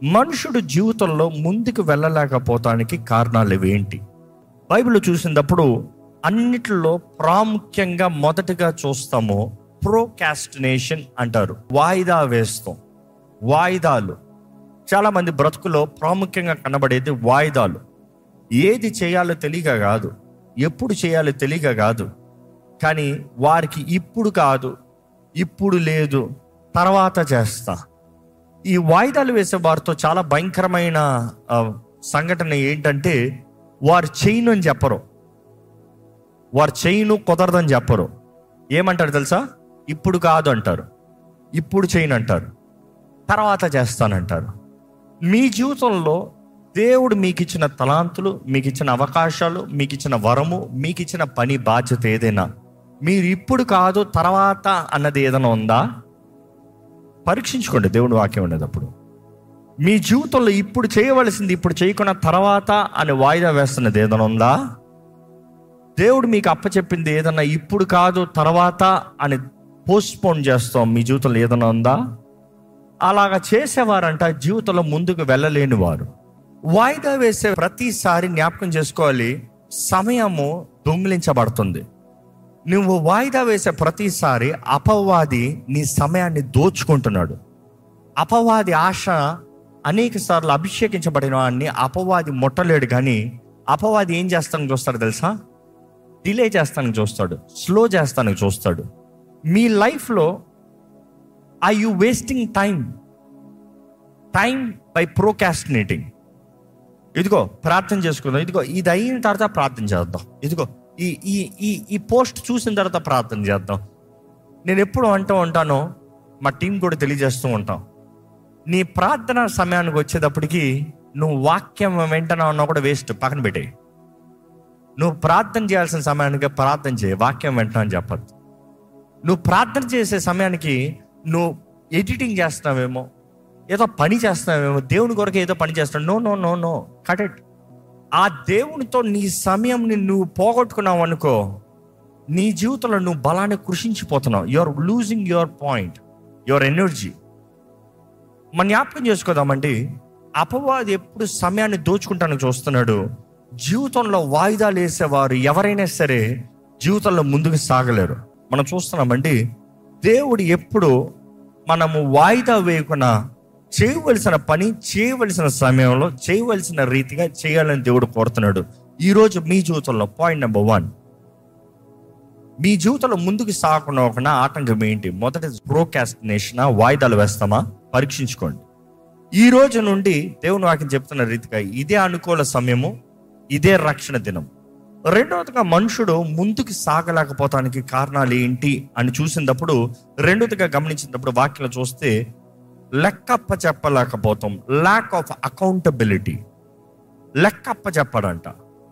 మనుషుడు జీవితంలో ముందుకు వెళ్ళలేకపోతానికి కారణాలు ఏంటి బైబిల్ చూసినప్పుడు అన్నిటిలో ప్రాముఖ్యంగా మొదటగా చూస్తాము ప్రోకాస్టినేషన్ అంటారు వాయిదా వేస్తాం వాయిదాలు చాలా మంది బ్రతుకులో ప్రాముఖ్యంగా కనబడేది వాయిదాలు ఏది చేయాలో తెలియక కాదు ఎప్పుడు చేయాలో తెలియక కాదు కానీ వారికి ఇప్పుడు కాదు ఇప్పుడు లేదు తర్వాత చేస్తా ఈ వాయిదాలు వేసే వారితో చాలా భయంకరమైన ఆ, సంఘటన ఏంటంటే వారు చేయను అని చెప్పరు వారు చేయను కుదరదని చెప్పరు ఏమంటారు తెలుసా ఇప్పుడు కాదు అంటారు ఇప్పుడు చేయను అంటారు తర్వాత చేస్తానంటారు మీ జీవితంలో దేవుడు మీకు ఇచ్చిన తలాంతులు మీకు ఇచ్చిన అవకాశాలు మీకు ఇచ్చిన వరము మీకు ఇచ్చిన పని బాధ్యత ఏదైనా మీరు ఇప్పుడు కాదు తర్వాత అన్నది ఏదైనా ఉందా పరీక్షించుకోండి దేవుని వాక్యం ఉండేటప్పుడు మీ జీవితంలో ఇప్పుడు చేయవలసింది ఇప్పుడు చేయకుండా తర్వాత అని వాయిదా వేస్తున్నది ఏదైనా ఉందా దేవుడు మీకు అప్పచెప్పింది ఏదన్నా ఇప్పుడు కాదు తర్వాత అని పోస్ట్పోన్ చేస్తాం మీ జీవితంలో ఏదైనా ఉందా అలాగా చేసేవారంట జీవితంలో ముందుకు వెళ్ళలేని వారు వాయిదా వేసే ప్రతిసారి జ్ఞాపకం చేసుకోవాలి సమయము దొంగిలించబడుతుంది నువ్వు వాయిదా వేసే ప్రతిసారి అపవాది నీ సమయాన్ని దోచుకుంటున్నాడు అపవాది ఆశ అనేక సార్లు అభిషేకించబడిన వాడిని అపవాది ముట్టలేడు కానీ అపవాది ఏం చేస్తానికి చూస్తాడు తెలుసా డిలే చేస్తానికి చూస్తాడు స్లో చేస్తానికి చూస్తాడు మీ లైఫ్లో I you wasting time time by procrastinating ఇదిగో ప్రార్థన చేసుకుందాం ఇదిగో ఇది అయిన తర్వాత ప్రార్థన చేద్దాం ఇదిగో ఈ ఈ ఈ ఈ పోస్ట్ చూసిన తర్వాత ప్రార్థన చేద్దాం నేను ఎప్పుడు అంటూ ఉంటానో మా టీం కూడా తెలియజేస్తూ ఉంటాం నీ ప్రార్థన సమయానికి వచ్చేటప్పటికి నువ్వు వాక్యం వెంటనే ఉన్నా కూడా వేస్ట్ పక్కన పెట్టేయి నువ్వు ప్రార్థన చేయాల్సిన సమయానికి ప్రార్థన చేయి వాక్యం వెంటనే అని చెప్పద్దు నువ్వు ప్రార్థన చేసే సమయానికి నువ్వు ఎడిటింగ్ చేస్తున్నావేమో ఏదో పని చేస్తున్నావేమో దేవుని కొరకు ఏదో పని చేస్తున్నావు no no no no cut it ఆ దేవునితో నీ సమయంని నువ్వు పోగొట్టుకున్నావు అనుకో నీ జీవితంలో నువ్వు బలాన్ని కృషించిపోతున్నావు you are losing your point your energy మన జ్ఞాపకం చేసుకోదామండి అపవాది ఎప్పుడు సమయాన్ని దోచుకుంటానికి చూస్తున్నాడు జీవితంలో వాయిదాలు వేసేవారు ఎవరైనా సరే జీవితంలో ముందుకు సాగలేరు మనం చూస్తున్నామండి దేవుడు ఎప్పుడు మనము వాయిదా వేయకుండా చేయవలసిన పని చేయవలసిన సమయంలో చేయవలసిన రీతిగా చేయాలని దేవుడు కోరుతున్నాడు ఈరోజు మీ జీవితంలో పాయింట్ నెంబర్ వన్ మీ జీవితంలో ముందుకు సాగకుండా ఒక ఆటంకం ఏంటి మొదటి ప్రోకాస్టినేషన్ వాయిదాలు వేస్తామా పరీక్షించుకోండి ఈ రోజు నుండి దేవుని వాక్యం చెప్తున్న రీతిగా ఇదే అనుకూల సమయము ఇదే రక్షణ దినం రెండవదిగా మనుషుడు ముందుకు సాగలేకపోతానికి కారణాలు ఏంటి అని చూసినప్పుడు రెండవదిగా గమనించినప్పుడు వాక్యం చూస్తే లెక్కప్ప చెప్పలేకపోతాం ల్యాక్ ఆఫ్ అకౌంటబిలిటీ లెక్కప్ప చెప్పడంట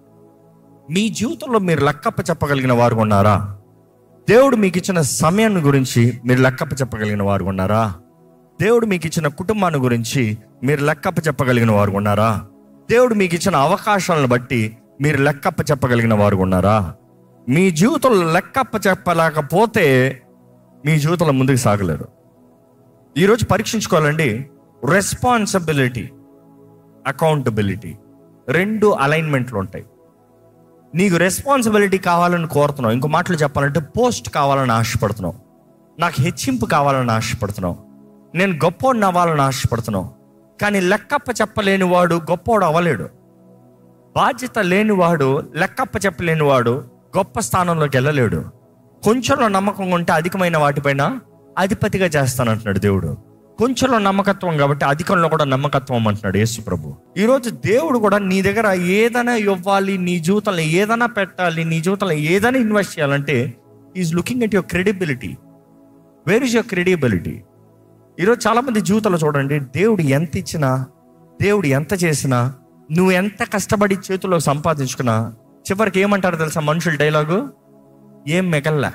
మీ జీవితంలో మీరు లెక్కప్ప చెప్పగలిగిన వారు ఉన్నారా దేవుడు మీకు ఇచ్చిన సమయాన్ని గురించి మీరు లెక్కప్ప చెప్పగలిగిన వారు ఉన్నారా దేవుడు మీకు ఇచ్చిన కుటుంబాన్ని గురించి మీరు లెక్కప్ప చెప్పగలిగిన వారు ఉన్నారా దేవుడు మీకు ఇచ్చిన అవకాశాలను బట్టి మీరు లెక్కప్ప చెప్పగలిగిన వారు ఉన్నారా మీ జీవితంలో లెక్కప్ప చెప్పలేకపోతే మీ జీవితంలో ముందుకు సాగలేరు ఈరోజు పరీక్షించుకోవాలండి రెస్పాన్సిబిలిటీ అకౌంటబిలిటీ రెండు అలైన్మెంట్లు ఉంటాయి నీకు రెస్పాన్సిబిలిటీ కావాలని కోరుతున్నావు ఇంకో మాటలు చెప్పాలంటే పోస్ట్ కావాలని ఆశపడుతున్నావు నాకు హెచ్చింపు కావాలని ఆశపడుతున్నావు నేను గొప్పోడిని అవ్వాలని ఆశపడుతున్నావు కానీ లెక్కప్ప చెప్పలేని వాడు గొప్పోడు అవ్వలేడు బాధ్యత లేనివాడు లెక్కప్ప చెప్పలేనివాడు గొప్ప స్థానంలోకి వెళ్ళలేడు కొంచెంలో నమ్మకం ఉంటే అధికమైన వాటిపైన అధిపతిగా చేస్తానంటున్నాడు దేవుడు కొంచెంలో నమ్మకత్వం కాబట్టి అధికంలో కూడా నమ్మకత్వం అంటున్నాడు యేసు ప్రభు ఈరోజు దేవుడు కూడా నీ దగ్గర ఏదైనా ఇవ్వాలి నీ జీవితంలో ఏదైనా పెట్టాలి నీ జీవితంలో ఏదైనా ఇన్వెస్ట్ చేయాలంటే is looking at your credibility where is your credibility ఈరోజు చాలా మంది జీవితంలో చూడండి దేవుడు ఎంత ఇచ్చినా దేవుడు ఎంత చేసినా నువ్వు ఎంత కష్టపడి చేతుల్లో సంపాదించుకున్నా చివరికి ఏమంటారు తెలుసా మనుషుల డైలాగు ఏం మెగల్లా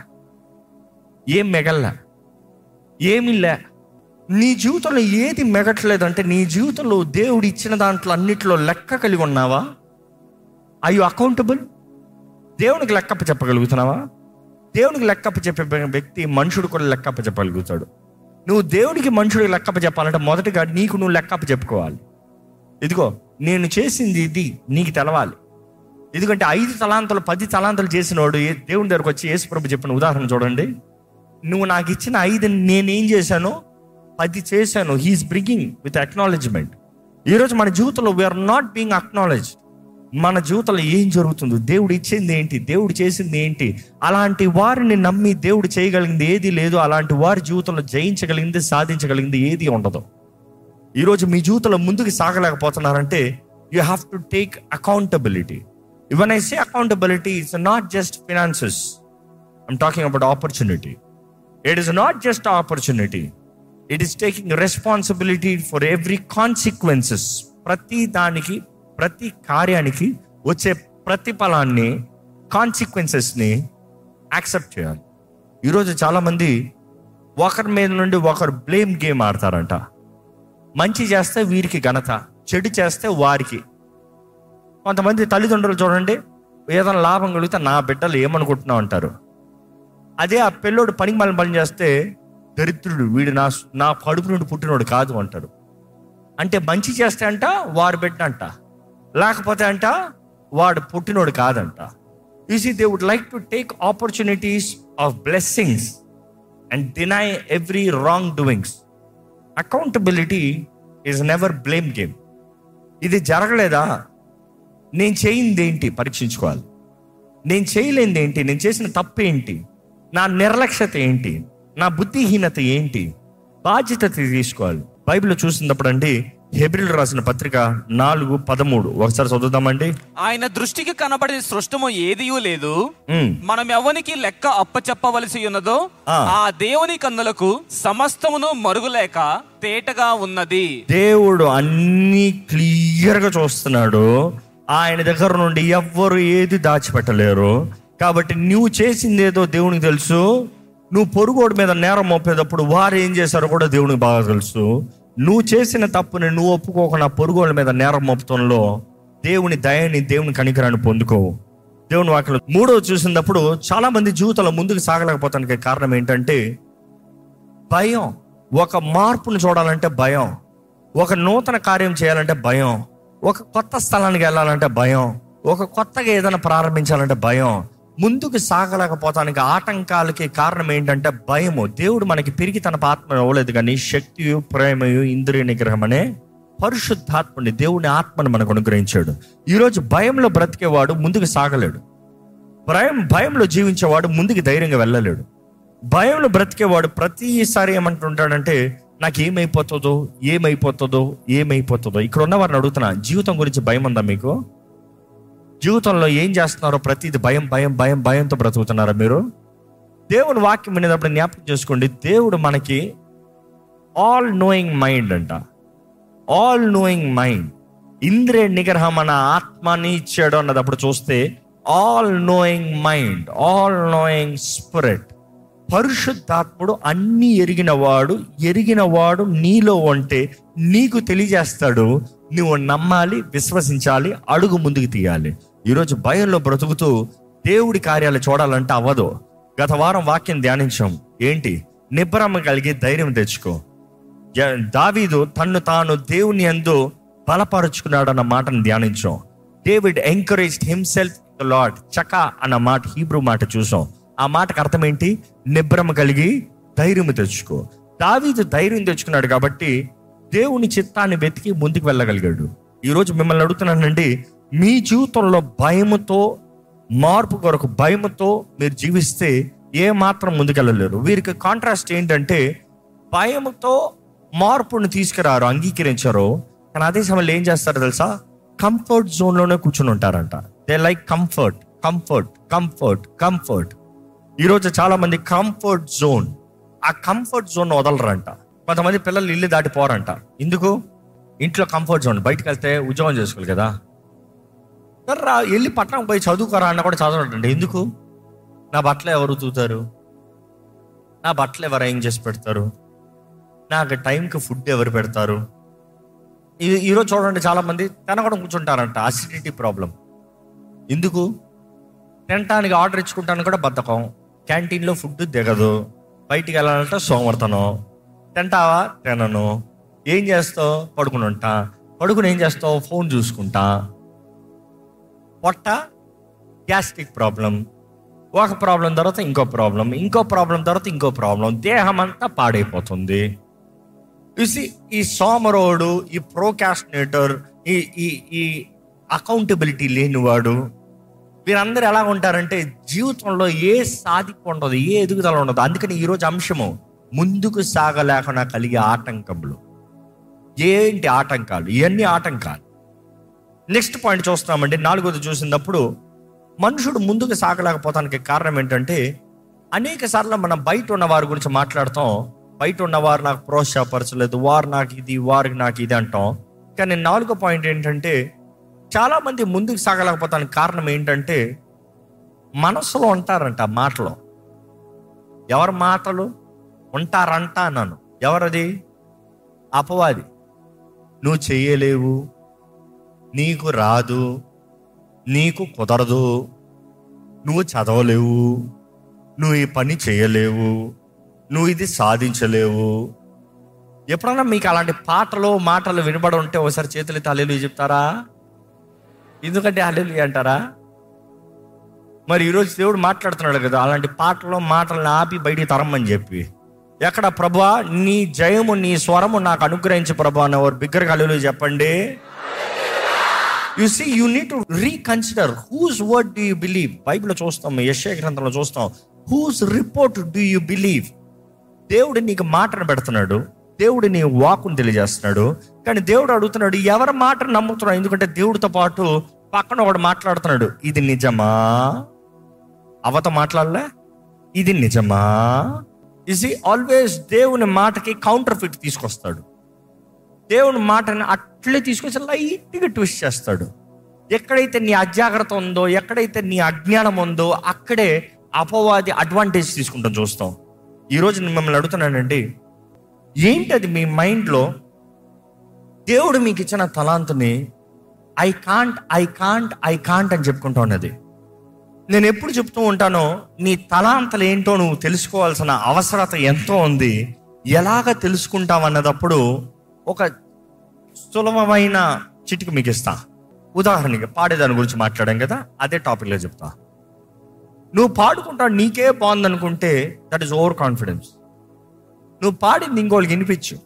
ఏం మెగల్లా ఏమీ లే నీ జీవితంలో ఏది మెగట్లేదంటే నీ జీవితంలో దేవుడు ఇచ్చిన దాంట్లో అన్నిట్లో లెక్క కలిగి ఉన్నావా ఐ యు అకౌంటబుల్ దేవునికి లెక్కప్ప చెప్పగలుగుతున్నావా దేవునికి లెక్కప్ప చెప్పే వ్యక్తి మనుషుడు కూడా లెక్కప్ప చెప్పగలుగుతాడు నువ్వు దేవుడికి మనుషుడికి లెక్కప్ప చెప్పాలంటే మొదటగా నీకు నువ్వు లెక్కప్ప చెప్పుకోవాలి ఇదిగో నేను చేసింది ఇది నీకు తెలవాలి ఎందుకంటే ఐదు తలాంతలు పది తలాంతలు చేసినోడు ఏ- దేవుని దగ్గరకు వచ్చి యేసుప్రభు చెప్పిన ఉదాహరణ చూడండి నువ్వు నాకు ఇచ్చిన ఐదు నేనేం చేశాను పది చేశాను హీఈస్ బ్రింగింగ్ విత్ అక్నాలెడ్జ్మెంట్ ఈరోజు మన జీవితంలో వీఆర్ నాట్ బీయింగ్ అక్నాలెడ్జ్ మన జీవితంలో ఏం జరుగుతుందో దేవుడు ఇచ్చింది ఏంటి దేవుడు చేసింది ఏంటి అలాంటి వారిని నమ్మి దేవుడు చేయగలిగింది ఏది లేదు అలాంటి వారి జీవితంలో జయించగలిగింది సాధించగలిగింది ఏది ఉండదు ఈరోజు మీ జీవితంలో ముందుకు సాగలేకపోతున్నారంటే you have to take accountability even I say accountability it's not just finances I'm talking about opportunity it is not just opportunity it is taking responsibility for every consequences ప్రతి దానికి ప్రతి కార్యానికి వచ్చే ప్రతిఫలాన్ని కాన్సిక్వెన్సెస్ని యాక్సెప్ట్ చేయాలి ఈరోజు చాలామంది ఒకరి మీద నుండి ఒకరు బ్లేమ్ గేమ్ ఆడతారంట మంచి చేస్తే వీరికి ఘనత చెడు చేస్తే వారికి కొంతమంది తల్లిదండ్రులు చూడండి ఏదైనా లాభం కలిగితే నా బిడ్డలు ఏమనుకుంటున్నావు అంటారు అదే ఆ పిల్లోడు పనికి మళ్ళీ పని చేస్తే దరిద్రుడు వీడు నా నా కడుపు నుండి పుట్టినోడు కాదు అంటారు అంటే మంచి చేస్తే అంట వాడు బిడ్డ అంట లేకపోతే అంట వాడు పుట్టినోడు కాదంట see they would like to take opportunities of blessings and deny every wrong doings accountability is never blame game ఇది జరగలేదా నేను చేయింది ఏంటి పరీక్షించుకోవాలి నేను చేయలేనిది ఏంటి నేను చేసిన తప్పు ఏంటి నా నిర్లక్ష్యత ఏంటి నా బుద్ధిహీనత ఏంటి బాధ్యత తీసుకోవాలి బైబిల్ చూసినప్పుడు అండి హెబ్రిల్ రాసిన పత్రిక నాలుగు పదమూడు ఒకసారి చదువుదామండి ఆయన దృష్టికి కనబడిన సృష్టము ఏదియూ లేదు ఉమ్. మనం ఎవనికి లెక్క అప్పచెప్పవలసి ఉన్నదో ఆ. ఆ దేవుని కన్నులకు సమస్తమును మరుగులేక తేటగా ఉన్నది దేవుడు అన్ని క్లియర్గా చూస్తున్నాడు ఆయన దగ్గర నుండి ఎవ్వరు ఏది దాచిపెట్టలేరు కాబట్టి నువ్వు చేసింది ఏదో దేవునికి తెలుసు నువ్వు పొరుగోడు మీద నేరం మోపేటప్పుడు వారు ఏం చేశారో కూడా దేవునికి బాగా తెలుసు నువ్వు చేసిన తప్పుని నువ్వు ఒప్పుకోకుండా పొరుగోళ్ళ మీద నేరం మోపతంలో దేవుని దయని దేవుని కనికరాన్ని పొందుకోవు దేవుని వాక్యం మూడో చూసినప్పుడు చాలా మంది జీవితంలో ముందుకు సాగలేకపోతానికి కారణం ఏంటంటే భయం ఒక మార్పును చూడాలంటే భయం ఒక నూతన కార్యం చేయాలంటే భయం ఒక కొత్త స్థలానికి వెళ్ళాలంటే భయం ఒక కొత్తగా ఏదైనా ప్రారంభించాలంటే భయం ముందుకు సాగలేకపోతానికి ఆటంకాలకి కారణం ఏంటంటే భయము దేవుడు మనకి పిరిగి తన ఆత్మ ఇవ్వలేదు కానీ శక్తియు ప్రేమయు ఇంద్రియ నిగ్రహం అనే పరిశుద్ధాత్మని దేవుని ఆత్మని మనకు అనుగ్రహించాడు ఈరోజు భయంలో బ్రతికేవాడు ముందుకు సాగలేడు భయం భయంలో జీవించేవాడు ముందుకు ధైర్యంగా వెళ్ళలేడు భయంలో బ్రతికేవాడు ప్రతిసారి ఏమంటుంటాడంటే నాకు ఏమైపోతుందో ఏమైపోతుందో ఏమైపోతుందో ఇక్కడ ఉన్న వారిని అడుగుతున్నా జీవితం గురించి భయం ఉందా మీకు జీవితంలో ఏం చేస్తున్నారో ప్రతిది భయం భయం భయం భయంతో బ్రతుకుతున్నారా మీరు దేవుని వాక్యం వినేటప్పుడు జ్ఞాపకం చేసుకోండి దేవుడు మనకి ఆల్ నోయింగ్ మైండ్ అంట ఆల్ నోయింగ్ మైండ్ ఇంద్రియ నిగ్రహం మన ఆత్మని ఇచ్చాడు అన్నదప్పుడు చూస్తే all knowing mind all knowing spirit పరిశుద్ధాత్ముడు అన్ని ఎరిగిన వాడు ఎరిగిన వాడు నీలో ఉంటే నీకు తెలియజేస్తాడు నువ్వు నమ్మాలి విశ్వసించాలి అడుగు ముందుకు తీయాలి ఈరోజు భయంలో బ్రతుకుతూ దేవుడి కార్యాలు చూడాలంటే అవ్వదు గత వారం వాక్యం ధ్యానించాం ఏంటి నిబ్బరమ్మ కలిగి ధైర్యం తెచ్చుకో జ- దావీదు తన్ను తాను దేవుని ఎందు బలపరుచుకున్నాడు అన్న మాటను ధ్యానించాం David encourage himself the Lord చక అన్న మాట హీబ్రూ మాట చూసాం ఆ మాటకు అర్థం ఏంటి నిబ్రమ కలిగి ధైర్యం తెచ్చుకో దావీదు ధైర్యం తెచ్చుకున్నాడు కాబట్టి దేవుని చిత్తాన్ని వెతికి ముందుకు వెళ్ళగలిగాడు ఈరోజు మిమ్మల్ని అడుగుతున్నానండి మీ జీవితంలో భయముతో మార్పు కొరకు భయముతో మీరు జీవిస్తే ఏ మాత్రం ముందుకెళ్ళలేరు వీరికి కాంట్రాస్ట్ ఏంటంటే భయముతో మార్పుని తీసుకురారు అంగీకరించారు కానీ అదే సమయంలో ఏం చేస్తారో తెలుసా కంఫర్ట్ జోన్ లోనే కూర్చుని ఉంటారంట they like comfort comfort comfort comfort ఈరోజు చాలా మంది కంఫర్ట్ జోన్ ఆ కంఫర్ట్ జోన్ వదలరంట కొంతమంది పిల్లలు ఇల్లు దాటిపోరంట ఎందుకు ఇంట్లో కంఫర్ట్ జోన్ బయటకు వెళ్తే ఉద్యోగం చేసుకోవాలి కదా రా వెళ్ళి పట్టణం పోయి చదువుకోరా అన్న కూడా చదవడండి ఎందుకు నా బట్టలు ఎవరు తూతారు నా బట్టలు ఎవరు ఏం చేసి పెడతారు నాకు టైంకి ఫుడ్ ఎవరు పెడతారు ఈ- ఈరోజు చూడండి చాలా మంది తినకుండా కూర్చుంటారంట అసిడిటీ ప్రాబ్లం ఎందుకు తినటానికి ఆర్డర్ ఇచ్చుకుంటాను కూడా బద్ధకం క్యాంటీన్లో ఫుడ్ దిగదు బయటికి వెళ్ళాలంటే సోమర్తనం తింటావా తినను ఏం చేస్తావు పడుకుని ఉంటా పడుకుని ఏం చేస్తావు ఫోన్ చూసుకుంటా పొట్ట గ్యాస్ట్రిక్ ప్రాబ్లం ఒక ప్రాబ్లం తర్వాత ఇంకో ప్రాబ్లం ఇంకో ప్రాబ్లం తర్వాత ఇంకో ప్రాబ్లం దేహం అంతా పాడైపోతుంది చూసి ఈ సోమరోడు ఈ ప్రోకాస్టినేటర్ ఈ ఈ ఈ అకౌంటబిలిటీ లేనివాడు వీరందరూ ఎలా ఉంటారంటే జీవితంలో ఏ సాధింపు ఉండదు ఏ ఎదుగుదల ఉండదు అందుకని ఈరోజు అంశము ముందుకు సాగలేకుండా కలిగే ఆటంకములు ఏంటి ఆటంకాలు ఇవన్నీ ఆటంకాలు నెక్స్ట్ పాయింట్ చూస్తున్నామండి నాలుగోది చూసినప్పుడు మనుషుడు ముందుకు సాగలేకపోతానికి కారణం ఏంటంటే అనేక సార్లు మనం బయట ఉన్న వారి గురించి మాట్లాడతాం బయట ఉన్నవారు నాకు ప్రోత్సాహపరచలేదు వారు నాకు ఇది వారికి నాకు ఇది అంటాం కానీ నాలుగో పాయింట్ ఏంటంటే చాలా మంది ముందుకు సాగలేకపోతానికి కారణం ఏంటంటే మనసులో ఉంటారంట ఆ మాటలో ఎవరి మాటలు ఉంటారంట అన్నాను ఎవరది అపవాది నువ్వు చెయ్యలేవు నీకు రాదు నీకు కుదరదు నువ్వు చదవలేవు నువ్వు ఈ పని చేయలేవు నువ్వు ఇది సాధించలేవు ఎప్పుడన్నా మీకు అలాంటి పాటలు మాటలు వినబడి ఉంటే ఒకసారి చేతులు అల్లెలు చెప్తారా ఎందుకంటే అల్లెలు అంటారా మరి ఈరోజు దేవుడు మాట్లాడుతున్నాడు కదా అలాంటి పాటలు మాటలను ఆపి బయటికి తరమని చెప్పి ఎక్కడ ప్రభా నీ జయము నీ స్వరము నాకు అనుగ్రహించి ప్రభా అని ఎవరు బిగ్గరగా అల్లెలు చెప్పండి you see you need to reconsider whose word do you believe బైబిల్లో చూస్తాం యశ్య గ్రంథంలో చూస్తాం whose report do you believe దేవుడు నీకు మాటను పెడుతున్నాడు దేవుడు నీ వాకును తెలియజేస్తున్నాడు కానీ దేవుడు అడుగుతున్నాడు ఎవరి మాటను నమ్ముతున్నాడు ఎందుకంటే దేవుడితో పాటు పక్కన ఒకడు మాట్లాడుతున్నాడు ఇది నిజమా అవత మాట్లాడలే ఇది నిజమా ఇస్ ఆల్వేస్ దేవుని మాటకి కౌంటర్ ఫిట్ తీసుకొస్తాడు దేవుని మాటని అట్లే తీసుకొచ్చి లైట్గా ట్విస్ట్ చేస్తాడు ఎక్కడైతే నీ అజాగ్రత్త ఉందో ఎక్కడైతే నీ అజ్ఞానం ఉందో అక్కడే అపవాది అడ్వాంటేజ్ తీసుకుంటాం చూస్తాం ఈరోజు నేను మిమ్మల్ని అడుగుతున్నానండి ఏంటి అది మీ మైండ్లో దేవుడు మీకు ఇచ్చిన తలాంతుని I can't I can't I can't అని చెప్పుకుంటా ఉన్నది నేను ఎప్పుడు చెప్తూ ఉంటానో నీ తలాంతలు ఏంటో నువ్వు తెలుసుకోవాల్సిన అవసరత ఎంతో ఉంది ఎలాగ తెలుసుకుంటావు అన్నదప్పుడు ఒక సులభమైన చిటికి మీకు ఇస్తా ఉదాహరణకి పాడేదాని గురించి మాట్లాడాం కదా అదే టాపిక్లో చెప్తా నువ్వు పాడుకుంటావు నీకే బాగుంది అనుకుంటే దట్ ఈస్ ఓవర్ కాన్ఫిడెన్స్ నువ్వు పాడింది ఇంకోళ్ళకి వినిపించు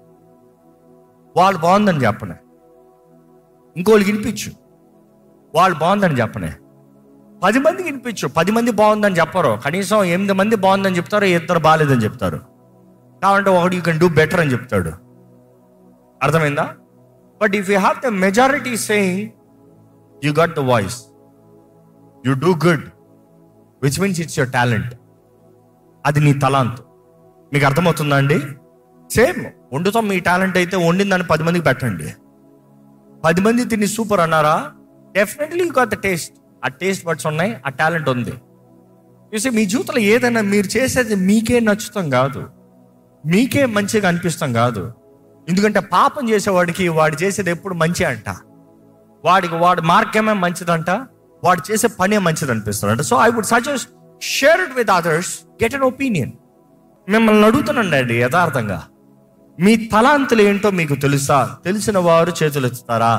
వాళ్ళు బాగుందని చెప్పనే ఇంకోళ్ళకి వినిపించు వాళ్ళు బాగుందని చెప్పనే పది మందికి వినిపించు పది మంది బాగుందని చెప్పరు కనీసం ఎనిమిది మంది బాగుందని చెప్తారు ఇద్దరు బాగాలేదని చెప్తారు కాబట్టి ఒకటి యూ కెన్ డూ బెటర్ అని చెప్తాడు అర్థమైందా but if you have the majority saying you got the voice you do good which means it's your talent అది నీ తలాంత్ మీకు అర్థమవుతుందా అండి సేమ్ వండుతాం మీ టాలెంట్ అయితే వండిందని పది మందికి పెట్టండి పది మంది తిని సూపర్ అన్నారా definitely you got the taste ఆ టేస్ట్ బట్స్ ఉన్నాయి ఆ టాలెంట్ ఉంది చూసి మీ జీవితంలో ఏదైనా మీరు చేసేది మీకే నచ్చుతాం కాదు మీకే మంచిగా అనిపిస్తాం కాదు ఎందుకంటే పాపం చేసేవాడికి వాడు చేసేది ఎప్పుడు మంచి అంట వాడికి వాడి మార్గమే మంచిదంట వాడు చేసే పనే మంచిది అనిపిస్తాడంట so I would suggest share it with others get an opinion మిమ్మల్ని అడుగుతున్నాండి అండి యథార్థంగా మీ తలాంతులు ఏంటో మీకు తెలుసా తెలిసిన వారు చేతులు ఎత్తుతారా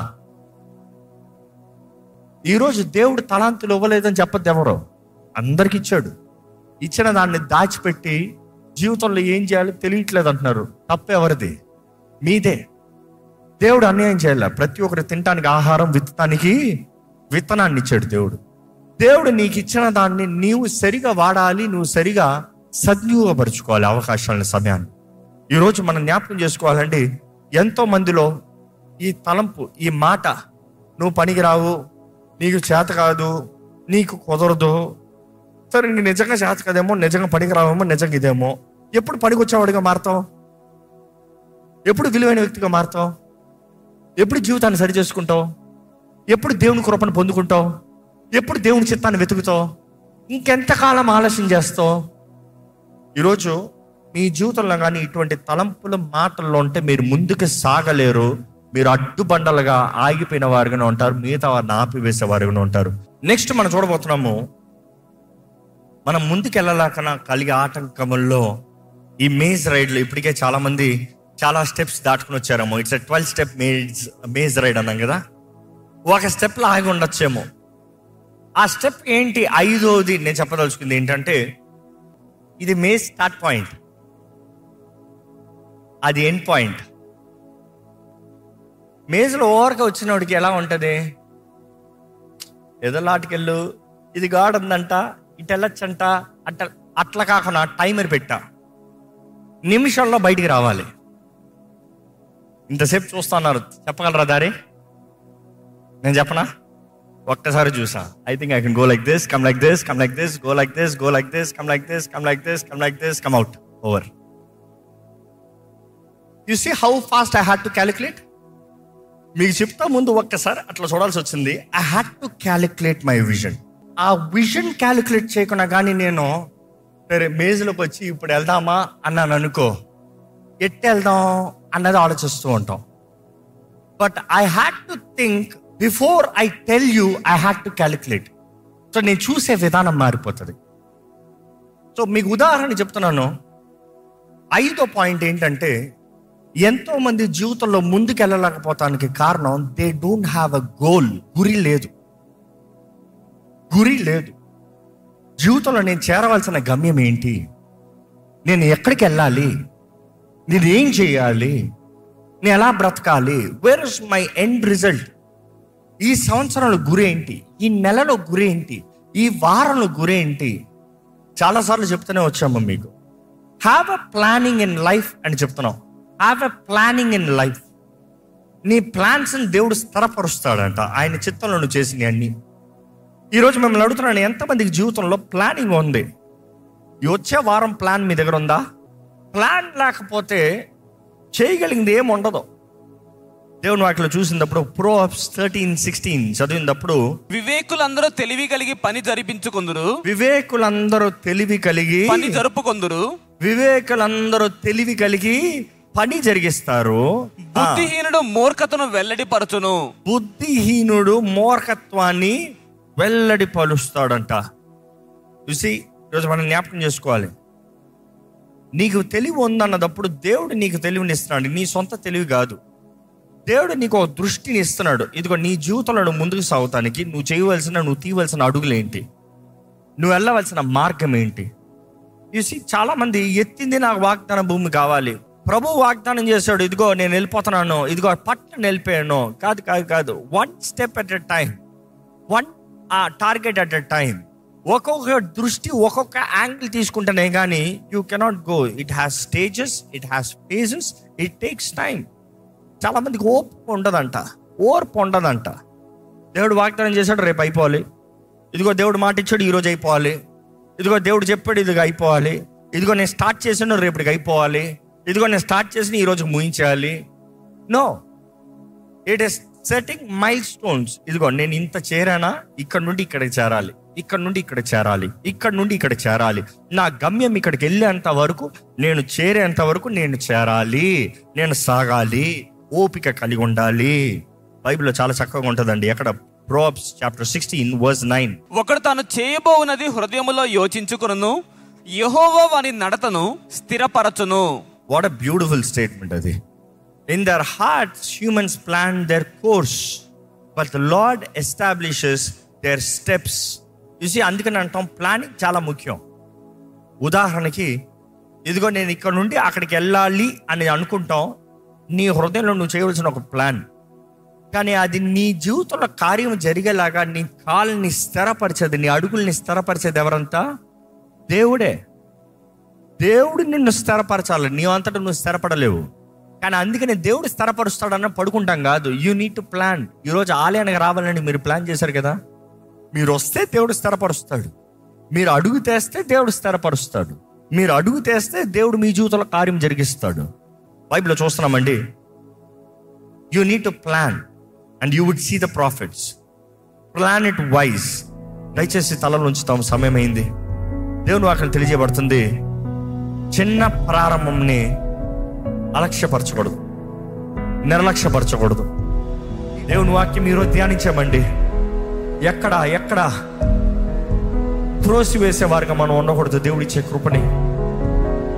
ఈరోజు దేవుడు తలాంతులు ఇవ్వలేదని చెప్పద్దు ఎవరో అందరికి ఇచ్చాడు ఇచ్చిన దాన్ని దాచిపెట్టి జీవితంలో ఏం చేయాలో తెలియట్లేదు అంటున్నారు తప్పు ఎవరిది మీదే దేవుడు అన్యాయం చేయాల ప్రతి ఒక్కరు తినటానికి ఆహారం విత్తడానికి విత్తనాన్ని ఇచ్చాడు దేవుడు దేవుడు నీకు ఇచ్చిన దాన్ని నీవు సరిగా వాడాలి నువ్వు సరిగా సద్వినియోగపరుచుకోవాలి అవకాశాలను సమయాన్ని ఈరోజు మనం జ్ఞాపకం చేసుకోవాలంటే ఎంతో మందిలో ఈ తలంపు ఈ మాట నువ్వు పనికిరావు నీకు చేత కాదు నీకు కుదరదు సరే నీకు నిజంగా చేత కదేమో నిజంగా పనికిరావేమో నిజంగా ఇదేమో ఎప్పుడు పనికొచ్చేవాడిగా మారుతావు ఎప్పుడు విలువైన వ్యక్తిగా మారుతావు ఎప్పుడు జీవితాన్ని సరి చేసుకుంటావు ఎప్పుడు దేవుని కృపను పొందుకుంటావు ఎప్పుడు దేవుని చిత్తాన్ని వెతుకుతావు ఇంకెంతకాలం ఆలస్యం చేస్తావు ఈరోజు మీ జీవితంలో కానీ ఇటువంటి తలంపుల మాటల్లో ఉంటే మీరు ముందుకు సాగలేరు మీరు అడ్డుబండలుగా ఆగిపోయిన వారుగానే ఉంటారు మిగతా వారిని ఆపివేసే వారుగానే ఉంటారు నెక్స్ట్ మనం చూడబోతున్నాము మనం ముందుకు వెళ్ళలేకనా కలిగే ఆటంకముల్లో ఈ మేజ్ రైడ్లో ఇప్పటికే చాలా మంది చాలా స్టెప్స్ దాటుకుని వచ్చారేమో it's twelve step maze maze ride అన్నాం కదా ఒక స్టెప్లో ఆగి ఉండొచ్చేమో ఆ స్టెప్ ఏంటి ఐదోది నేను చెప్పదలుచుకుంది ఏంటంటే ఇది మే స్టార్ట్ పాయింట్ అది ఎండ్ పాయింట్ మేజ్లో ఓవర్గా వచ్చినోడికి ఎలా ఉంటుంది ఏదో లాటికెళ్ళు ఇది గాడ్ ఉందంట ఇటు వెళ్ళొచ్చంట అట్ట అట్లా కాకుండా టైమర్ పెట్టా నిమిషంలో బయటికి రావాలి ఇంతసేపు చూస్తున్నారు చెప్పగలరా దారి నేను చెప్పనా ఒక్కసారి చూసా I think I can go like this come like this come like this go like this go like this come like this come like this come like this come out over you see how fast I had to calculate మీకు చెప్తా ముందు ఒక్కసారి అట్లా చూడాల్సి వచ్చింది I had to calculate my vision ఆ vision calculate చేయకుండా కానీ నేను సరే మేజ్లోకి వచ్చి ఇప్పుడు వెళ్దామా అన్నాను అనుకో ఎట్టి వెళ్దాం అన్నది ఆలోచిస్తూ ఉంటాం but I had to think before I tell you I had to calculate so నేను చూసే విధానం మారిపోతుంది సో మీకు ఉదాహరణ చెప్తున్నాను ఐదో పాయింట్ ఏంటంటే ఎంతో మంది జీవితంలో ముందుకు వెళ్ళలేకపోతానికి కారణం they don't have a goal గురి లేదు గురి లేదు జీవితంలో నేను చేరవలసిన గమ్యం ఏంటి నేను ఎక్కడికి వెళ్ళాలి నేను ఏం చేయాలి నేను ఎలా బ్రతకాలి where is my end result ఈ సంవత్సరంలో గురి ఏంటి ఈ నెలలో గురి ఏంటి ఈ వారంలో గురి ఏంటి చాలాసార్లు చెప్తూనే వచ్చాము మీకు have a planning in life అని చెప్తున్నాం have a planning in life నీ ప్లాన్స్ని దేవుడు స్థిరపరుస్తాడంట ఆయన చిత్తంలో నువ్వు చేసినవి అన్ని ఈరోజు మిమ్మల్ని అడుగుతున్నాను ఎంతమందికి జీవితంలో ప్లానింగ్ ఉంది ఈ వచ్చే వారం ప్లాన్ మీ దగ్గర ఉందా ప్లాన్ లేకపోతే చేయగలిగింది ఏం ఉండదు దేవుని వాటిలో చూసినప్పుడు ప్రోప్స్ థర్టీన్ సిక్స్టీన్ చదివినప్పుడు వివేకులందరూ తెలివి కలిగి పని జరిపించుకుందురు వివేకులందరూ తెలివి కలిగి పని జరుపుకొందురు వివేకులందరూ తెలివి కలిగి పని జరిగిస్తారు ఆ, బుద్ధిహీనుడు మూర్ఖతను వెల్లడిపరచును బుద్ధిహీనుడు మూర్ఖత్వాన్ని వెల్లడి పలుస్తాడంట చూసి ఈరోజు మనం జ్ఞాపకం చేసుకోవాలి నీకు తెలివి ఉందన్నదప్పుడు దేవుడు నీకు తెలివిని ఇస్తున్నాడు నీ సొంత తెలివి కాదు దేవుడు నీకు ఒక దృష్టిని ఇస్తున్నాడు ఇదిగో నీ జీవితంలో నువ్వు ముందుకు సాగుతానికి నువ్వు చేయవలసిన నువ్వు తీయవలసిన అడుగులు ఏంటి నువ్వు వెళ్ళవలసిన మార్గం ఏంటి చూసి చాలా మంది ఎత్తింది నాకు వాగ్దాన భూమి కావాలి ప్రభు వాగ్దానం చేశాడు ఇదిగో నేను వెళ్ళిపోతున్నాను ఇదిగో పట్టణ వెళ్ళిపోయాను కాదు కాదు కాదు one step at a time one target at a time ఒక్కొక్క దృష్టి ఒక్కొక్క యాంగిల్ తీసుకుంటేనే కానీ you cannot go it has stages it has phases it takes time చాలా మందికి ఓర్పు ఉండదంట ఓర్పు ఉండదంట దేవుడు వాగ్దానం చేశాడు రేపు అయిపోవాలి ఇదిగో దేవుడు మాట ఇచ్చాడు ఈరోజు అయిపోవాలి ఇదిగో దేవుడు చెప్పాడు ఇదిగో అయిపోవాలి ఇదిగో నేను స్టార్ట్ చేసాను రేపటికి అయిపోవాలి ఇదిగో నేను స్టార్ట్ చేసిన ఈ రోజు ముగించాలి no it is setting milestones ఇదిగో నేను ఇంత చేరానా ఇక్కడ నుండి ఇక్కడికి చేరాలి ఇక్కడ నుండి ఇక్కడ చేరాలి ఇక్కడ నుండి ఇక్కడ చేరాలి నా గమ్యం ఇక్కడికి వెళ్ళేంత వరకు నేను చేరేంత వరకు నేను చేరాలి నేను సాగాలి ఓపిక కలిగి ఉండాలి బైబిల్లో చాలా చక్కగా ఉంటుందండి ఎక్కడ Proverbs chapter sixteen verse nine ఒకడు తాను చేయబోవునది హృదయములో యోచించుకును యెహోవా వాని నడతను స్థిరపరచును వాట్ అ బ్యూటిఫుల్ స్టేట్మెంట్ అది in their hearts humans plan their course but the Lord establishes their steps చూసి అందుకని అంటాం ప్లానింగ్ చాలా ముఖ్యం ఉదాహరణకి ఇదిగో నేను ఇక్కడ నుండి అక్కడికి వెళ్ళాలి అని అనుకుంటాం నీ హృదయంలో నువ్వు చేయవలసిన ఒక ప్లాన్ కానీ అది నీ జీవితంలో కార్యం జరిగేలాగా నీ కాళ్ళని స్థిరపరిచేది నీ అడుగుల్ని స్థిరపరిచేది ఎవరంతా దేవుడే దేవుడు నిన్ను స్థిరపరచాలి నీ అంతటా నువ్వు స్థిరపడలేవు కానీ అందుకని దేవుడు స్థిరపరుస్తాడన్న పడుకుంటాం కాదు యూ నీడ్ టు ప్లాన్ ఈరోజు ఆలయానికి రావాలని మీరు ప్లాన్ చేశారు కదా మీరు వస్తే దేవుడు స్థిరపరుస్తాడు మీరు అడుగు తెస్తే దేవుడు స్థిరపరుస్తాడు మీరు అడుగు తెస్తే దేవుడు మీ జీవితంలో కార్యం జరిగిస్తాడు బైబిల్లో చూస్తున్నామండి you need to plan and you would see the profits plan it wise దయచేసి తలలో ఉంచుతాం సమయం అయింది దేవుని వాక్యం తెలియజేయబడుతుంది చిన్న ప్రారంభంని అలక్ష్యపరచకూడదు నిర్లక్ష్యపరచకూడదు దేవుని వాక్యం ఈరోజు ధ్యానించామండి ఎక్కడ ఎక్కడ త్రోసి వేసేవారుగా మనం ఉండకూడదు దేవుడిచ్చే కృపని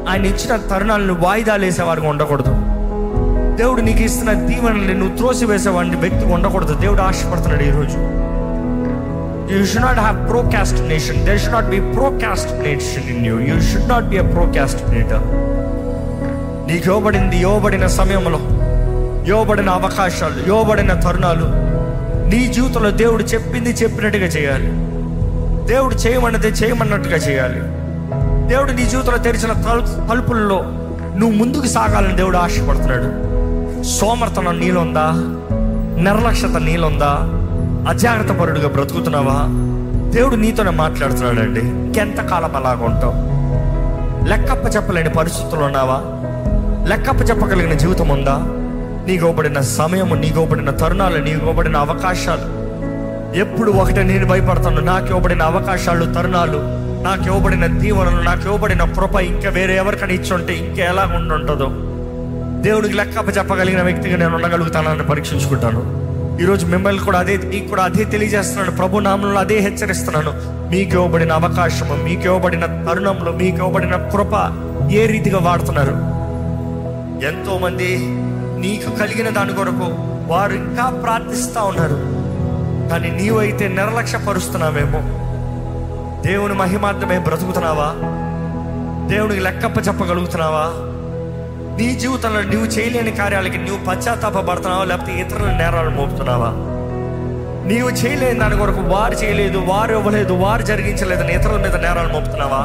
ఆయన ఇచ్చిన తరుణాలను వాయిదాలు వేసేవారికి ఉండకూడదు దేవుడు నీకు ఇస్తున్న దీవెనల్ని నువ్వు త్రోసి వేసేవాడిని వ్యక్తికి ఉండకూడదు దేవుడు ఆశపడుతున్నాడు ఈరోజు you should not have procrastination there should not be procrastination in you you should not be a procrastinator నీకు ఇవ్వబడింది ఇవ్వబడిన సమయంలో ఇవ్వబడిన అవకాశాలు ఇవ్వబడిన తరుణాలు నీ జీవితంలో దేవుడు చెప్పింది చెప్పినట్టుగా చేయాలి దేవుడు చేయమన్నది చేయమన్నట్టుగా చేయాలి దేవుడు నీ జీవితంలో తెరిచిన తలు- తలుపుల్లో నువ్వు ముందుకు సాగాలని దేవుడు ఆశపడుతున్నాడు సోమర్తనం నీలుందా నిర్లక్ష్యత నీలుందా అజాగ్రత్త పరుడుగా బ్రతుకుతున్నావా దేవుడు నీతోనే మాట్లాడుతున్నాడండి ఇంకెంతకాలం అలాగ ఉంటావు లెక్కప్ప చెప్పలేని పరిస్థితులు ఉన్నావా లెక్కప్ప చెప్పగలిగిన జీవితం ఉందా నీకు ఇవ్వబడిన సమయము నీకు ఇవ్వబడిన తరుణాలు నీకు ఇవ్వబడిన అవకాశాలు ఎప్పుడు ఒకటే నేను భయపడతాను నాకు ఇవ్వబడిన అవకాశాలు తరుణాలు నాకు ఇవ్వబడిన దీవెనలు నాకు ఇవ్వబడిన కృప ఇంకా వేరే ఎవరికైనా ఇచ్చి ఉంటే ఇంకా ఎలా ఉండుంటుందో దేవుడికి లెక్కప్ప చెప్పగలిగిన వ్యక్తిగా నేను ఉండగలుగుతానని పరీక్షించుకుంటాను ఈరోజు మిమ్మల్ని కూడా అదే మీకు కూడా అదే తెలియజేస్తున్నాను ప్రభు నామంలో అదే హెచ్చరిస్తున్నాను మీకు ఇవ్వబడిన అవకాశము మీకు ఇవ్వబడిన తరుణంలో మీకు ఇవ్వబడిన కృప ఏ రీతిగా వాడుతున్నారు ఎంతో మంది నీకు కలిగిన దాని కొరకు వారు ఇంకా ప్రార్థిస్తూ ఉన్నారు కానీ నీవైతే నిర్లక్ష్య పరుస్తున్నావేమో దేవుని మహిమార్థమే బ్రతుకుతున్నావా దేవునికి లెక్కప్ప చెప్పగలుగుతున్నావా నీ జీవితంలో నువ్వు చేయలేని కార్యాలకి నువ్వు పశ్చాత్తాపడుతున్నావా లేకపోతే ఇతరుల నేరాలు మోపుతున్నావా నీవు చేయలేని దాని కొరకు వారు చేయలేదు వారు ఇవ్వలేదు వారు జరిగించలేదని ఇతరుల మీద నేరాలు మోపుతున్నావా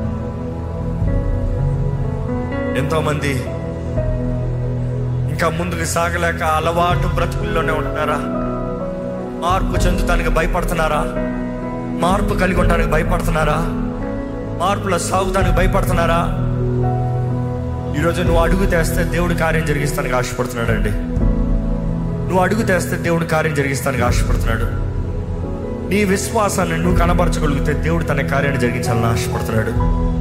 ఎంతో మంది ఇంకా ముందుకు సాగలేక అలవాటు బ్రతుకుల్లోనే ఉంటున్నారా మార్పు చెందుతానికి భయపడుతున్నారా మార్పు కలిగి ఉండడానికి భయపడుతున్నారా మార్పులో సాగుతానికి భయపడుతున్నారా ఈరోజు నువ్వు అడుగు తెస్తే దేవుడు కార్యం జరిగిస్తానికి ఆశపడుతున్నాడు అండి నువ్వు అడుగు తెస్తే దేవుడు కార్యం జరిగిస్తానికి ఆశపడుతున్నాడు నీ విశ్వాసాన్ని నువ్వు కనబరచగలిగితే దేవుడు తన కార్యాన్ని జరిగించాలని ఆశపడుతున్నాడు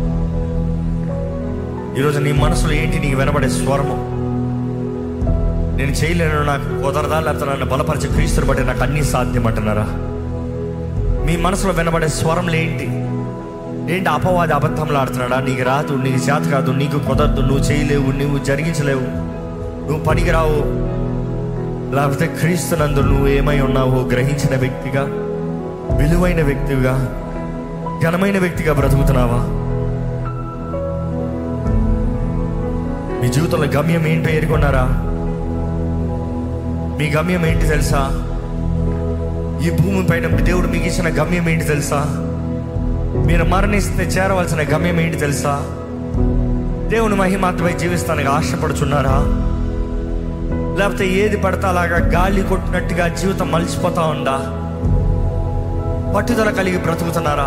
ఈరోజు నీ మనసులో ఏంటి నీకు వినబడే స్వరము నేను చేయలేను నాకు కుదరదా లేకపోతే నన్ను బలపరిచే క్రీస్తుని బట్టి నాకు అన్నీ సాధ్యం అంటున్నారా మీ మనసులో వినబడే స్వరంలు ఏంటి ఏంటి అపవాది అబద్ధంలో ఆడుతున్నాడా నీకు రాదు నీకు చేత కాదు నీకు కుదరదు నువ్వు చేయలేవు నువ్వు జరిగించలేవు నువ్వు పనికిరావు లేకపోతే క్రీస్తునందు నువ్వు ఏమై ఉన్నావో గ్రహించిన వ్యక్తిగా విలువైన వ్యక్తిగా ఘనమైన వ్యక్తిగా బ్రతుకుతున్నావా మీ జీవితంలో గమ్యం ఏంటో ఎరుగున్నారా మీ గమ్యం ఏంటి తెలుసా ఈ భూమి పైన దేవుడు మీకు ఇచ్చిన గమ్యం ఏంటి తెలుసా మీరు మరణిస్తే చేరవలసిన గమ్యం ఏంటి తెలుసా దేవుని మహిమాత్మై జీవిస్తానికి ఆశపడుచున్నారా లేకపోతే ఏది పడతా అలాగా గాలి కొట్టినట్టుగా జీవితం మలిచిపోతా ఉందా పట్టుదల కలిగి బ్రతుకుతున్నారా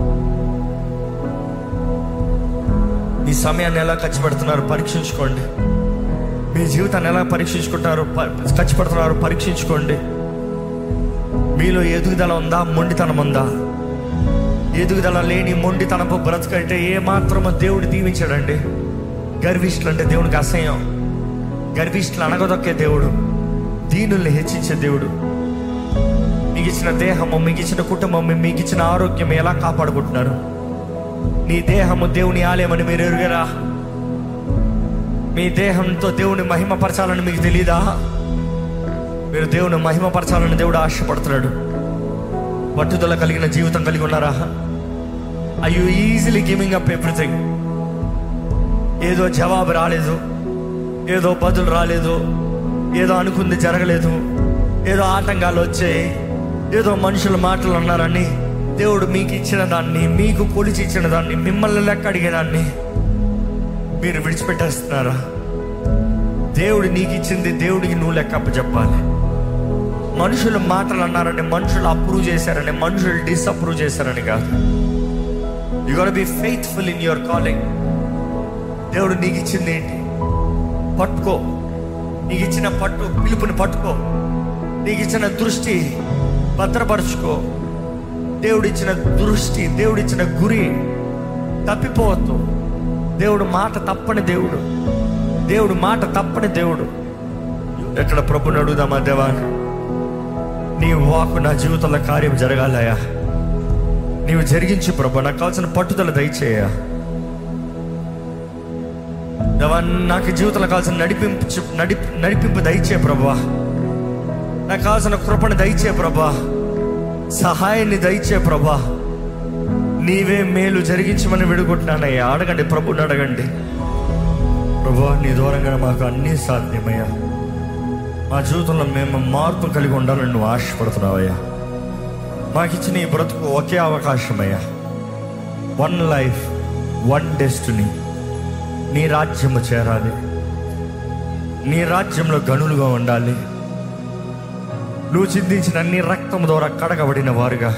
మీ సమయాన్ని ఎలా ఖర్చు పెడుతున్నారు పరీక్షించుకోండి మీ జీవితాన్ని ఎలా పరీక్షించుకుంటారు ప- ఖర్చు పెడుతున్నారు పరీక్షించుకోండి మీలో ఎదుగుదల ఉందా మొండితనం ఉందా ఎదుగుదల లేని మొండితనపు బ్రతుకంటే ఏ మాత్రమో దేవుడు దీవించాడండి గర్విష్ఠులు అంటే దేవునికి అసహ్యం గర్విష్ఠులు అనగదొక్కే దేవుడు దీనుల్ని హెచ్చించే దేవుడు మీకు ఇచ్చిన దేహము మీకు ఇచ్చిన కుటుంబం మీకు ఇచ్చిన ఆరోగ్యం ఎలా కాపాడుకుంటున్నారు నీ దేహము దేవుని ఆలయమని మీరు ఎరుగరా మీ దేహంతో దేవుని మహిమపరచాలని మీకు తెలీదా మీరు దేవుని మహిమపరచాలని దేవుడు ఆశపడుతున్నాడు పట్టుదల కలిగిన జీవితం కలిగి ఉన్నారా I you easily giving up everything ఏదో జవాబు రాలేదు ఏదో బదులు రాలేదు ఏదో అనుకుంది జరగలేదు ఏదో ఆటంకాలు వచ్చాయి ఏదో మనుషుల మాటలు అన్నారని దేవుడు మీకు ఇచ్చిన దాన్ని మీకు కొలిచి ఇచ్చిన దాన్ని మిమ్మల్ని లెక్క అడిగేదాన్ని మీరు విడిచిపెట్టేస్తున్నారా దేవుడు నీకు ఇచ్చింది దేవుడికి నువ్వు లెక్క చెప్పాలి మనుషులు మాటలు అన్నారని మనుషులు అప్రూవ్ చేశారని మనుషులు డిసప్రూవ్ చేశారని కాదు you got be faithful in your calling దేవుడు నీకు ఇచ్చింది ఏంటి పట్టుకో నీకు ఇచ్చిన పట్టు పిలుపుని పట్టుకో నీకు ఇచ్చిన దృష్టి భద్రపరుచుకో దేవుడు ఇచ్చిన దృష్టి దేవుడు ఇచ్చిన గురి తప్పిపోవద్దు దేవుడు మాట తప్పని దేవుడు దేవుడు మాట తప్పని దేవుడు ఎక్కడ ప్రభుని అడుగుదామా దేవా నీ వాకు నా జీవితంలో కార్యం జరగాలయా నీవు జరిగించు ప్రభు నాకు కావాల్సిన పట్టుదల దయచేయ దేవా నాకు జీవితంలో కావాల్సిన నడిపింపు చు- నడిపి నడిపింపు దయచే ప్రభా నాకు కావాల్సిన కృపను దయచే ప్రభా సహాయాన్ని దయచే ప్రభా నీవే మేలు జరిగించమని విడుకుంటున్నానయ్యా అడగండి ప్రభుని అడగండి ప్రభా నీ దూరంగా మాకు అన్నీ సాధ్యమయ్యా మా జీవితంలో మేము మార్పు కలిగి ఉండాలని నువ్వు ఆశపడుతున్నావయ్యా మాకు ఇచ్చిన ఈ బ్రతుకు ఒకే అవకాశమయ్యా వన్ లైఫ్ వన్ డెస్టినీ నీ రాజ్యము చేరాలి నీ రాజ్యంలో గనులుగా ఉండాలి నువ్వు చిందించిన అన్ని రక్తం ద్వారా కడగబడిన వారుగా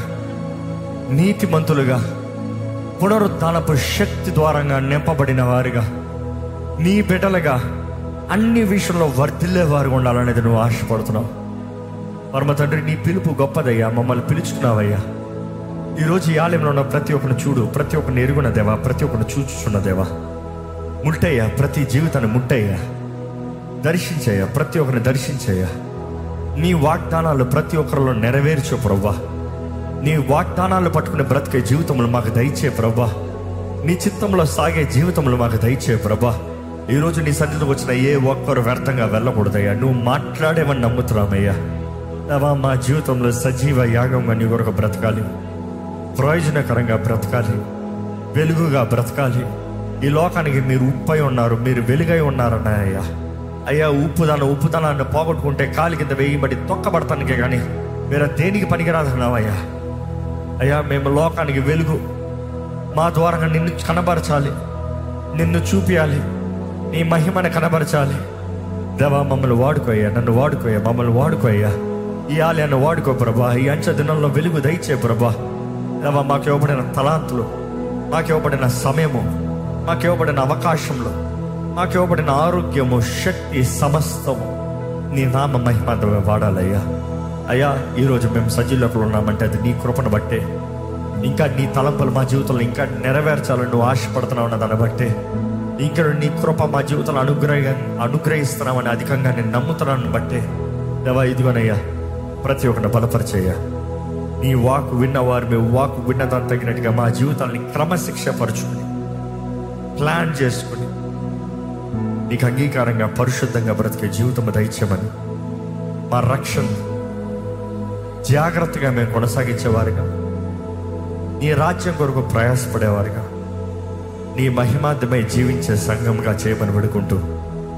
నీతిమంతులుగా పునరుద్ధానపు శక్తి ద్వారంగా నింపబడిన వారుగా నీ బిడ్డలుగా అన్ని విషయంలో వర్ధిల్లే వారు ఉండాలనేది నువ్వు ఆశపడుతున్నావు పరమ తండ్రి నీ పిలుపు గొప్పదయ్యా మమ్మల్ని పిలుచుకున్నావయ్యా ఈరోజు ఈ ఆలయంలో ఉన్న ప్రతి ఒక్కరిని చూడు ప్రతి ఒక్కరిని ఎరుగున్న దేవా ప్రతి ఒక్కరిని చూచుచున్న దేవా ముట్టయ్యా ప్రతి జీవితాన్ని ముట్టయ్యా దర్శించయ్యా ప్రతి ఒక్కరిని దర్శించయ్యా నీ వాగ్దానాలు ప్రతి ఒక్కరిలో నెరవేర్చు ప్రవ్వా నీ వాగ్దానాలు పట్టుకుని బ్రతికే జీవితంలో మాకు దయచే ప్రభా నీ చిత్తంలో సాగే జీవితంలో మాకు దయచే ప్రభా ఈరోజు నీ సన్నిధికి వచ్చిన ఏ ఒక్కరు వ్యర్థంగా వెళ్ళకూడదయ్యా నువ్వు మాట్లాడేవని నమ్ముతున్నామయ్యా దేవా మా జీవితంలో సజీవ యాగంగా నీ కొరకు బ్రతకాలి ప్రయోజనకరంగా బ్రతకాలి వెలుగుగా బ్రతకాలి ఈ లోకానికి మీరు ఉప్పై ఉన్నారు మీరు వెలుగై ఉన్నారన్నాయ్యా అయ్యా ఉప్పుదాన ఉప్పుదనాన్ని పోగొట్టుకుంటే కాలి కింద వేయబడి తొక్కబడతానికే కానీ వేరే దేనికి పనికిరాదన్నావయ్యా అయ్యా మేము లోకానికి వెలుగు మా ద్వారా నిన్ను కనబరచాలి నిన్ను చూపియాలి నీ మహిమను కనబరచాలి దేవా మమ్మల్ని వాడుకోయ్యా నన్ను వాడుకోయ్యా మమ్మల్ని వాడుకోయ్యా ఈ ఆలయాన్ని వాడుకో ప్రభా ఈ అంచె దినంలో వెలుగు దయచే ప్రభా దేవా మాకు ఇవ్వబడిన తలాంతులు మాకు ఇవ్వబడిన సమయము మాకు ఇవ్వబడిన అవకాశంలో మాకు ఇవ్వబడిన ఆరోగ్యము శక్తి సమస్తము నీ నామ మహిమంతమే వాడాలయ్యా అయ్యా ఈరోజు మేము సజీలోకలు ఉన్నామంటే అది నీ కృపను బట్టే ఇంకా నీ తలంపులు మా జీవితంలో ఇంకా నెరవేర్చాలని నువ్వు ఆశపడుతున్నావు అన్న దాన్ని బట్టే ఇంకా నీ కృప మా జీవితంలో అనుగ్రహ అనుగ్రహిస్తున్నామని అధికంగా నేను నమ్ముతున్నాను బట్టే దేవా ఇదిగోనయ్యా ప్రతి ఒక్కరిని బలపరిచయ్యా నీ వాక్ విన్నవారు మేము వాక్ విన్నదాన్ని తగినట్టుగా మా జీవితాన్ని క్రమశిక్ష పరుచుకుని ప్లాన్ చేసుకుని నీకు అంగీకారంగా పరిశుద్ధంగా బ్రతికే జీవితం దయచేయమని మా రక్షణ జాగ్రత్తగా మేము కొనసాగించేవారుగా నీ రాజ్యం కొరకు ప్రయాసపడేవారుగా నీ మహిమార్థమై జీవించే సంఘంగా చేయమని విడుకుంటూ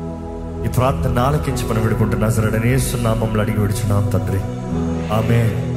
ఈ ప్రార్థన ఆలకించమని విడుకుంటూ నజరడనేస్తున్నామని అడిగి విడుచున్నాం తండ్రి ఆమె